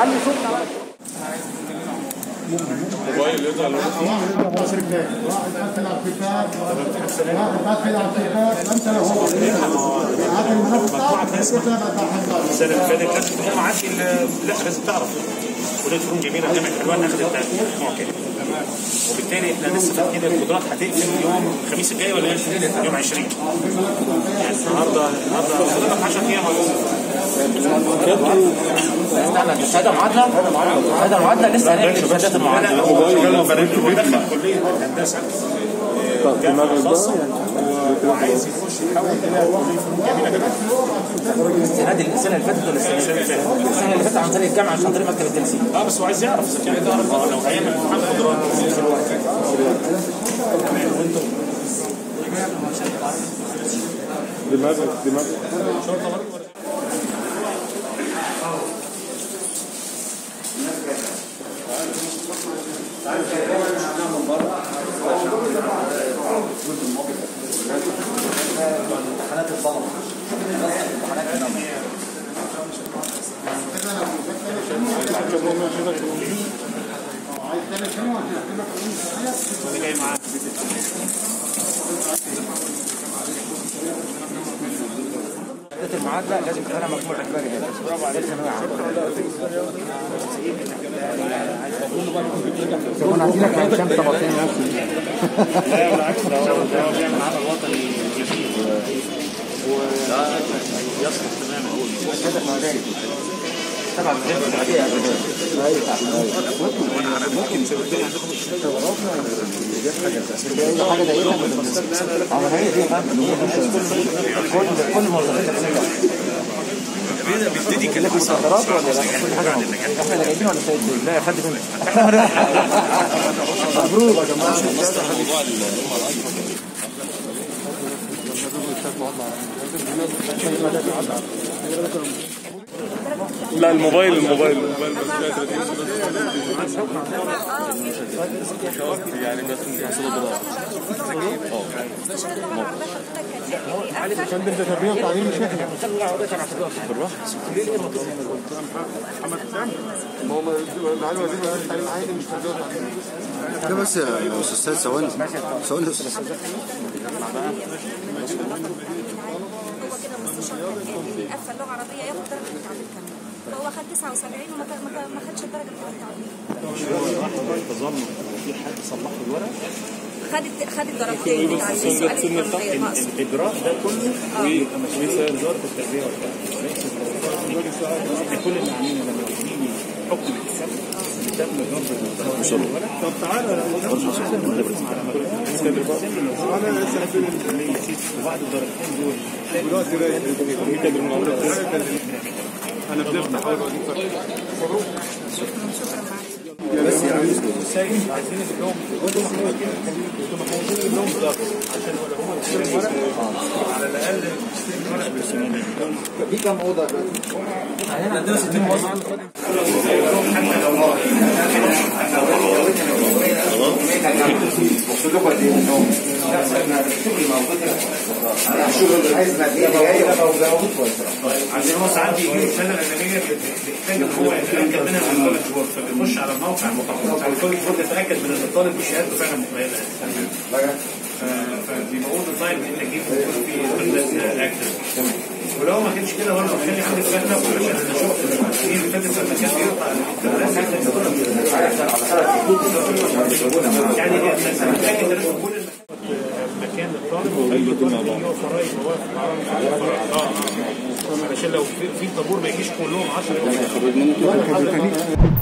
علي صوتنا بقى موبايل يزعل واحد قفل على الكتاب واحد قفل على الكتاب انت لو هو هات الملف بتاعك الكتاب هتحضر السنه اللي فاتت لازم تكون معاك ال- لا لازم تعرف ولازم تكون جميله جامعه حلوان اخذت مجموع كده وبالتالي احنا لسه فاتحين القدرات هتقفل يوم الخميس الجاي ولا إيه؟ يوم 20 يعني النهارده النهارده فاضل لك 10 ايام استنى الشهاده معادله الشهاده معادله لسه هنعمل شهادات المعادله موبايل دخل كليه الهندسه جامعه خاصه وعايز يخش يحول الى كليه فنون جميله جدا السنه دي السنه اللي فاتت ولا السنه اللي فاتت؟ السنه اللي فاتت عن طريق الجامعه عشان طريق مكتب التنسيق اه بس هو عايز يعرف اذا كان يعرف لو هيعمل امتحان قدرات دماغك دماغك شهاده المعادله لازم تكون مجموع اجباري هنا برافو عليك ثانويه عامه انا هدي لك كام طبقتين لا بالعكس ده هو ده هو بيعمل عمل وطني جديد ويصلح تماما طبعا العاديه حاجه زي كده اه هي دي فاهم كل كل موظفين بيبتدي لك مستحضرات ولا لا كل حاجه موجودة. احنا اللي جايبين ولا سيد لا يا خد منك مبروك يا جماعه لا الموبايل الموبايل الموبايل بس فيها 30 يعني بس عشان ده تربيه وتعليم مش احنا ما هو العلم دي ما تعليم عادي مش تربيه وتعليم لا بس يا استاذ ثواني ثواني يا استاذ هو كده مستشار كان بيقفل لغه عربيه ياخد درجه التعديل كمان فهو خد 79 وما كان- ما كان- ما خدش الدرجه بتاعت التعديل تظن في حد صلح له الورق خد الت- خد الدرجتين بتاع السؤال الفرنسيه ناقص الاجراء ده كله بيبقى مسؤوليه وزاره التربيه والتعليم ليس احنا كل اللي عاملينه لما بنيجي حكم الحساب ده من الورق طب تعالى وبعد الدرجتين دول دلوقتي انا بنفتح عايزين نجيب لهم انتوا عايزين نجيب لهم ضغط عشان ولا هم يشتروا ورق على الاقل يشتروا ورق بالسنين في كام اوضه عندنا 60 موظف عشان هو ساعات بيجي له السنه الاجنبيه بيحتاج ان هو يتاكد منها من الطالب جوه فبيخش على الموقع المتخصص على كل المفروض يتاكد من ان الطالب دي شهادته فعلا مقبله فبيبقى اوضه طيب ان انت تجيب يكون في الناس اكتف ولو ما كانش كده برضه خلي عندك باك اب عشان انا شفت السنين اللي فاتت لما كان بيقطع يعني متاكد ان كل مكان للطالب واي طالب يجي يقف ورايا يوافق اه اه علشان لو في في طابور ما يجيش كلهم 10 كان